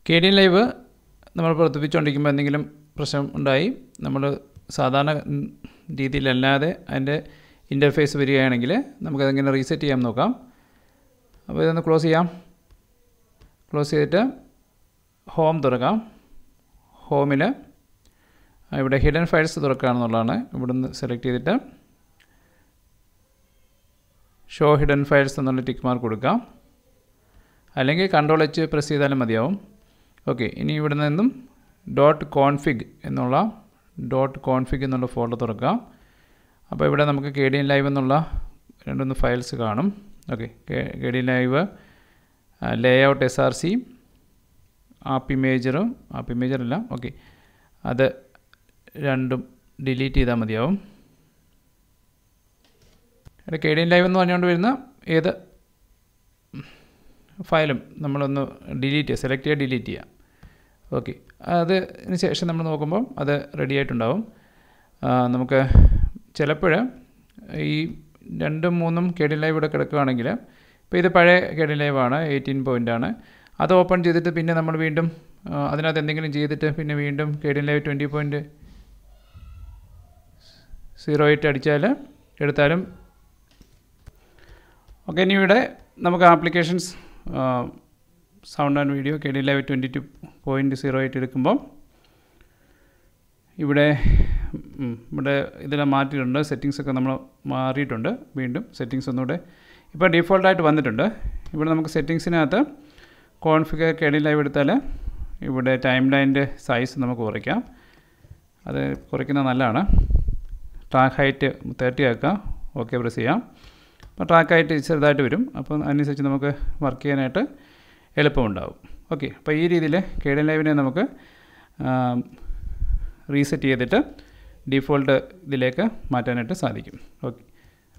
K D live നമ്മൾ പ്രവർത്തിപ്പിച്ചുകൊണ്ടിരിക്കുമ്പോൾ എന്തെങ്കിലും പ്രശ്നം ഉണ്ടായി നമ്മൾ സാധാരണ രീതിയിലല്ലാതെ അതിൻ്റെ ഇൻ്റർഫേസ് വരികയാണെങ്കിൽ നമുക്കതെങ്ങനെ റീസെറ്റ് ചെയ്യാൻ നോക്കാം അപ്പോൾ ഇതൊന്ന് ക്ലോസ് ചെയ്യാം ക്ലോസ് ചെയ്തിട്ട് ഹോം തുറക്കാം ഹോമിൽ ഇവിടെ ഹിഡൻ ഫയൽസ് തുറക്കുകയാണെന്നുള്ളതാണ് ഇവിടുന്ന് സെലക്ട് ചെയ്തിട്ട് ഷോ ഹിഡൻ ഫയൽസ് എന്നുള്ള ടിക്ക് മാർക്ക് കൊടുക്കാം അല്ലെങ്കിൽ കൺട്രോൾ എച്ച് പ്രസ് ചെയ്താലും മതിയാവും ഓക്കെ ഇനി ഇവിടെ നിന്നും ഡോട്ട് കോൺഫിഗ് എന്നുള്ള ഡോട്ട് കോൺഫിഗ് എന്നുള്ള ഫോൾഡർ തുറക്കാം അപ്പോൾ ഇവിടെ നമുക്ക് കെ ഡി എൻ ലൈവ് എന്നുള്ള രണ്ടൊന്ന് ഫയൽസ് കാണും okay K D N live layout S R C app ഇമേജറും ആപ്പ് ഇമേജറല്ല ഓക്കെ അത് രണ്ടും ഡിലീറ്റ് ചെയ്താൽ മതിയാവും ഇവിടെ കെ ഡി എൻ ലൈവ് എന്ന് പറഞ്ഞുകൊണ്ട് വരുന്ന ഏത് ഫയലും നമ്മളൊന്ന് ഡിലീറ്റ് ചെയ്യുക സെലക്ട് ചെയ്യുക ഡിലീറ്റ് ചെയ്യുക ഓക്കെ അതിന് ശേഷം നമ്മൾ നോക്കുമ്പോൾ അത് റെഡി ആയിട്ടുണ്ടാവും നമുക്ക് ചിലപ്പോൾ ഈ രണ്ടും മൂന്നും കെ ഡി ലൈവ് ഇവിടെ കിടക്കുകയാണെങ്കിൽ ഇപ്പോൾ ഇത് പഴയ കെ ഡി ലൈവ് ആണ് എയ്റ്റീൻ പോയിൻ്റ് ആണ് അത് ഓപ്പൺ ചെയ്തിട്ട് പിന്നെ നമ്മൾ വീണ്ടും അതിനകത്ത് എന്തെങ്കിലും ചെയ്തിട്ട് പിന്നെ വീണ്ടും K D live twenty point zero eight അടിച്ചാൽ എടുത്താലും ഓക്കെ ഇനി ഇവിടെ നമുക്ക് applications sound and video K D live twenty two point zero eight എടുക്കുമ്പോൾ ഇവിടെ ഇവിടെ ഇതിൽ മാറ്റിയിട്ടുണ്ട് സെറ്റിങ്സ് ഒക്കെ നമ്മൾ മാറിയിട്ടുണ്ട് വീണ്ടും സെറ്റിങ്സ് ഒന്നുകൂടെ ഇപ്പോൾ ഡീഫോൾട്ടായിട്ട് വന്നിട്ടുണ്ട് ഇവിടെ നമുക്ക് സെറ്റിങ്സിനകത്ത് കോൺഫിഗർ കെ ഡി ലൈവ് എടുത്താൽ ഇവിടെ ടൈം ലൈൻ്റെ സൈസ് നമുക്ക് കുറയ്ക്കാം അത് കുറയ്ക്കുന്നത് നല്ലതാണ് ട്രാക്ക് ഹൈറ്റ് തേർട്ടി ആക്കുക ഓക്കെ പ്രസ് ചെയ്യാം അപ്പോൾ ട്രാക്ക് ഹൈറ്റ് ചെറുതായിട്ട് വരും അപ്പോൾ അതിനനുസരിച്ച് നമുക്ക് വർക്ക് ചെയ്യാനായിട്ട് എളുപ്പമുണ്ടാവും ഓക്കെ അപ്പോൾ ഈ രീതിയിൽ കെ ഡി ലൈവിനെ നമുക്ക് റീസെറ്റ് ചെയ്തിട്ട് ഡിഫോൾട്ട് ഇതിലേക്ക് മാറ്റാനായിട്ട് സാധിക്കും ഓക്കെ